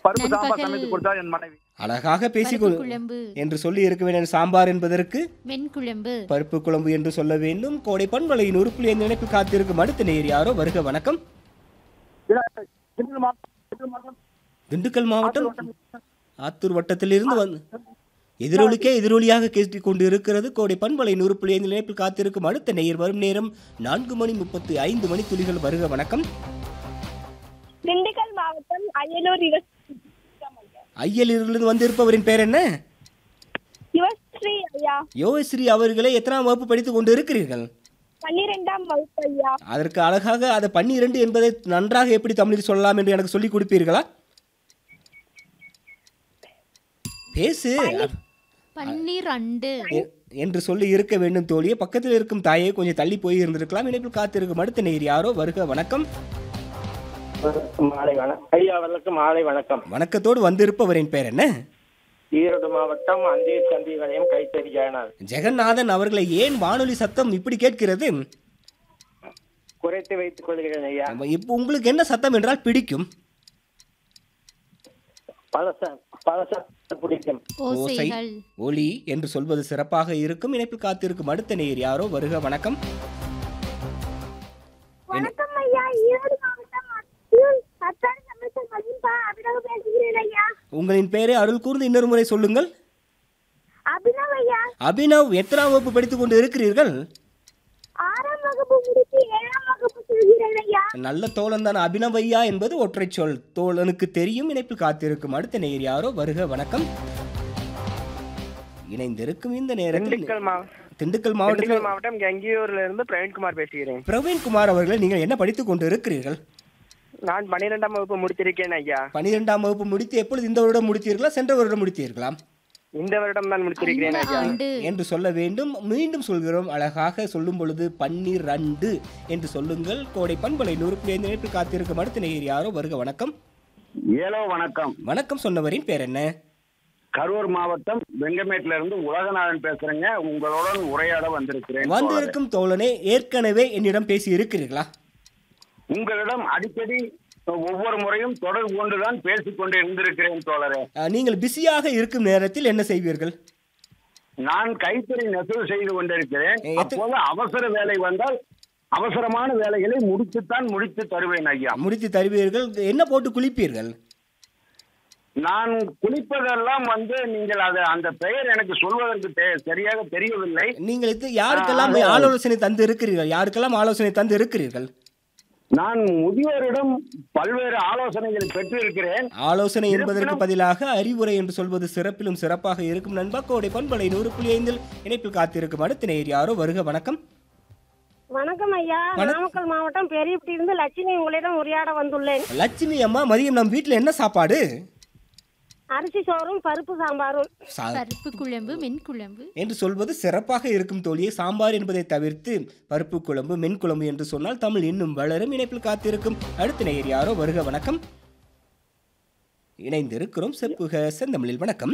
பருப்பு சாம்பார் நண்பகல். சமைத்து கொடுத்தார் என் மனைவி அழகாக பேசி பருப்பு குழம்பு என்று சொல்லி இருக்க வேண்டும் சாம்பார் என்பதற்கு மென்குழம்பு பருப்பு குழம்பு என்று சொல்ல வேண்டும் கோடை பண்பலையின் உறுப்புல இந்த நினைப்பு காத்திருக்கும் அடுத்த நேர் யாரோ வருக வணக்கம் திண்டுக்கல் மாவட்டம் திண்டுக்கல் மாவட்டம் திண்டுக்கல் மாவட்டம் ஆத்தூர் வட்டத்திலிருந்து வந்து எதிரொலிக்கே எதிரொலியாக கேட்டுக் கொண்டு இருக்கிறது கோடை பண்பலையின் உறுப்புல இந்த நினைப்பில் காத்திருக்கும் அடுத்த நேயர் வரும் நேரம் நான்கு மணி முப்பத்தி ஐந்து மணி துளிகள் வருக வணக்கம் திண்டுக்கல் மாவட்டம் அரியலூர் யுவ- ஐயலிருந்து வந்திருப்பவரின் பேர் என்ன யுவஸ்ரீ ஐயா யோகஸ்ரீ அவர்களை எத்தனாம் வகுப்பு படித்துக் கொண்டு இருக்கிறீர்கள் பன்னிரெண்டாம் வகுப்பு ஐயா அதற்கு அழகாக அதை பன்னிரண்டு என்பதை நன்றாக எப்படி தமிழில் சொல்லலாம் என்று எனக்கு சொல்லிக் கொடுப்பீர்களா பேசு பன்னிரண்டு எ- என்று சொல்லி இருக்க வேண்டும் தோழியே பக்கத்தில் இருக்கும் தாயை கொஞ்சம் தள்ளி போய் இருந்திருக்கலாம் இணைப்பில் காத்திருக்கும் அடுத்த நேர் யாரோ வருக வணக்கம் மாலை வணக்கம் ஐயா அவர்களுக்கு மாலை வணக்கம் வணக்கத்தோடு வந்திருப்பவரின் பேர் என்ன ஈரோடு மாவட்டம் அந்திய சந்தி வளையம் கைத்தறி ஜெயநாத் ஜெகநாதன் அவர்களை ஏன் வானொலி சத்தம் இப்படி கேட்கிறது குறைத்து வைத்துக் கொள்கிறேன் ஐயா இப்போ உங்களுக்கு என்ன சத்தம் என்றால் பிடிக்கும் பழச பழச பிடிக்கும் ஓசை ஓசைகள் ஒலி என்று சொல்வது சிறப்பாக இருக்கும் இணைப்பில் காத்திருக்கும் அடுத்த நேர் யாரோ வருக வணக்கம் வணக்கம் ஐயா ஈரோடு மாவட்டம் அத்தியூர் அத்தாரி சமைச்ச மதிப்பா அபினவ் பேசுகிறேன் ஐயா உங்களின் பெயரை அருள் கூர்ந்து இன்னொரு முறை சொல்லுங்கள் அபினவ் ஐயா அபினவ் எத்தனாம் வகுப்பு படித்துக் கொண்டு இருக்கிறீர்கள் ஆறாம் வகுப்பு முடித்து ஏழாம் வகுப்பு செல்கிறேன் ஐயா நல்ல தோழன் தான் அபினவையா என்பது ஒற்றை சொல் தோழனுக்கு தெரியும் இணைப்பில் காத்திருக்கும் அடுத்த நேர் யாரோ வருக வணக்கம் இணைந்திருக்கும் இந்த நேரத்தில் திண்டுக்கல் மாவட்டம் திண்டுக்கல் மாவட்டத்தில் திண்டுக்கல் மாவட்டம் கங்கியூர்ல இருந்து பிரவீன்குமார் பேசுகிறேன் பிரவீன்குமார் அவர்களை நீங்கள் என்ன படித்துக் கொண்டு இருக்கிறீர்கள் நான் பன்னிரெண்டாம் வகுப்பு முடித்திருக்கேன் ஐயா பனிரெண்டாம் வகுப்பு முடித்து எப்பொழுது இந்த வருடம் முடித்தீர்களா சென்ற வருடம் முடித்தீர்களா இந்த வருடம் தான் முடித்திருக்கிறேன் இந்த ஐயா ஆண்டு என்று சொல்ல வேண்டும் மீண்டும் சொல்கிறோம் அழகாக சொல்லும் பொழுது பன்னிரண்டு என்று சொல்லுங்கள் கோடை பண்பலை நூறு புள்ளி ஐந்து நினைப்பில் காத்திருக்கும் அடுத்த நேர் யாரோ வருக வணக்கம் ஏலோ வணக்கம் வணக்கம் சொன்னவரின் பேர் என்ன கரூர் மாவட்டம் வெங்கமேட்ல இருந்து உலகநாதன் பேசுறேங்க உங்களுடன் உரையாட வந்திருக்கிறேன் வந்திருக்கும் தோழனே ஏற்கனவே என்னிடம் பேசி இருக்கிறீர்களா உங்களிடம் அடிக்கடி ஒவ்வொரு முறையும் தொடர்பு கொண்டுதான் பேசிக் கொண்டு இருந்திருக்கிறேன் தோழரே அஹ், நீங்கள் பிஸியாக இருக்கும் நேரத்தில் என்ன செய்வீர்கள் நான் கைத்தறி நெசவு செய்து கொண்டிருக்கிறேன் எ- எத்த- அப்போது அவசர வேலை வந்தால் அவசரமான வேலைகளை முடித்துத்தான் முடித்து தருவேன் ஐயா முடித்து தருவீர்கள் என்ன போட்டு குளிப்பீர்கள் நான் குளிப்பதெல்லாம் வந்து நீங்கள் அது அந்த பெயர் எனக்கு சொல்வதற்கு தெ- சரியாக தெரியவில்லை நீங்கள் இது யாருக்கெல்லாம் ஆ, ஆலோசனை தந்து இருக்கிறீர்கள் யாருக்கெல்லாம் ஆலோசனை தந்து இருக்கிறீர்கள் நான் முதியோரிடம் பல்வேறு ஆலோசனைகளை பெற்றிருக்கிறேன் ஆலோசனை என்பதற்கு பதிலாக அறிவுரை என்று சொல்வது சிறப்பிலும் சிறப்பாக இருக்கும் நண்பா கோடை பண்பலை நூறு புள்ளி ஐந்தில் இணைப்பில் காத்திருக்கும் அடுத்த நேர் யாரோ வருக வணக்கம் வணக்கம் ஐயா வணக்கம். நாமக்கல் மாவட்டம் பெரியப்பட்டி இருந்து லட்சுமி உங்களிடம் உரையாட வந்துள்ளேன் லட்சுமி அம்மா மதியம் நம் வீட்டில் என்ன சாப்பாடு அரிசி சோறும் பருப்பு சாம்பாரும் சா- பருப்பு குழம்பு மென்குழம்பு என்று சொல்வது சிறப்பாக இருக்கும் தோழியே சாம்பார் என்பதை தவிர்த்து பருப்பு குழம்பு மென் குழம்பு என்று சொன்னால் தமிழ் இன்னும் வளரும் இணைப்பில் காத்திருக்கும் அடுத்த நேயர் யாரோ வருக வணக்கம் இணைந்திருக்கிறோம் செப்புக செந்தமிழில் வணக்கம்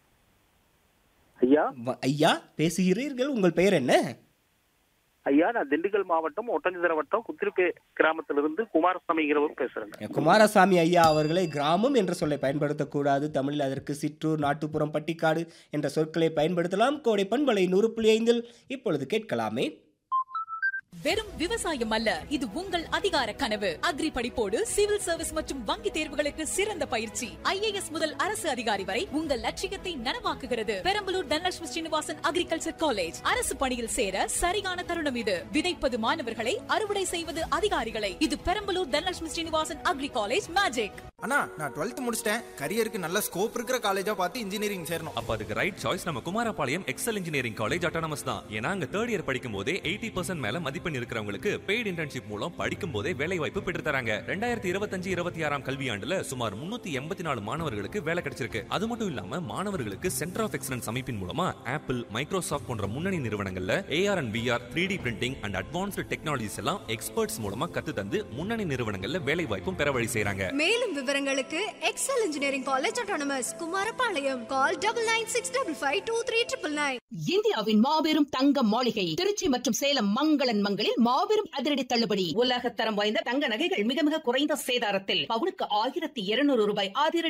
ஐயா வ- ஐயா பேசுகிறீர்கள் உங்கள் பெயர் என்ன ஐயா நான் திண்டுக்கல் மாவட்டம் ஒட்டஞ்சத்திர வட்டம் குத்திருப்பே கிராமத்திலிருந்து குமாரசாமிங்கிறவர் பேசுறேன் குமாரசாமி ஐயா அவர்களை கிராமம் என்ற சொல்லை பயன்படுத்தக்கூடாது தமிழில் அதற்கு சிற்றூர் நாட்டுப்புறம் பட்டிக்காடு என்ற சொற்களை பயன்படுத்தலாம் கோடை பண்பலை நூறு புள்ளி ஐந்தில் இப்பொழுது கேட்கலாமே வெறும் விவசாயம் அல்ல இது உங்கள் அதிகார கனவு அக்ரி படிப்போடு சிவில் சர்வீஸ் மற்றும் வங்கி தேர்வுகளுக்கு சிறந்த பயிற்சி ஐஏஎஸ் முதல் அரசு அதிகாரி வரை உங்கள் லட்சியத்தை நனவாக்குகிறது பெரம்பலூர் தனலட்சுமி ஸ்ரீனிவாசன் அக்ரிகல்ச்சர் காலேஜ் அரசு பணியில் சேர சரியான தருணம் இது விதைப்பது மாணவர்களை அறுவடை செய்வது அதிகாரிகளை இது Perambalur Dhanalakshmi Srinivasan agri college magic அண்ணா நான் டுவெல்த் முடிச்சிட்டேன் கரியருக்கு நல்ல ஸ்கோப் இருக்கிற காலேஜா பார்த்து இன்ஜினியரிங் சேரணும் அப்ப அதுக்கு ரைட் சாய்ஸ் நம்ம Kumarapalayam excel engineering college autonomous தான் ஏன்னா அங்க தேர்ட் இயர் படிக்கும் போதே எயிட்டி பர்சன்ட் மேல மதிப்பெண் இருக்கிறவங்களுக்கு பெய்டு இன்டர்ன்ஷிப் மூலம் படிக்கும் போதே வேலை வாய்ப்பு பெற்று தராங்க ரெண்டாயிரத்தி இருபத்தஞ்சு இருபத்தி ஆறாம் கல்வியாண்டுல சுமார் முன்னூத்தி எண்பத்தி நாலு மாணவர்களுக்கு வேலை கிடைச்சிருக்கு அது மட்டும் இல்லாம மாணவர்களுக்கு சென்டர் ஆஃப் எக்ஸலன்ஸ் அமைப்பின் மூலமா ஆப்பிள் மைக்ரோசாஃப்ட் போன்ற முன்னணி நிறுவனங்கள்ல AR and VR three D printing and advanced technologies எல்லாம் எக்ஸ்பர்ட்ஸ் மூலமா கத்து தந்து முன்னணி நிறுவனங்கள்ல வேலை வாய்ப்பும் பெற வழி செய்றாங்க மேலும் விவரங்களுக்கு excel engineering college autonomous Kumarapalayam call double nine six double five two three triple nine இந்தியாவின் மாபெரும் தங்க மாளிகை திருச்சி மற்றும் சேலம் மங்களன் மங்களில் மாபெரும் அதிரடி தள்ளுபடி உலக தரம் வாய்ந்த தங்க நகைகள் மிக மிக குறைந்த சேதாரத்தில் பவுனுக்கு ஆயிரத்தி இருநூறு ரூபாய் அதிரடி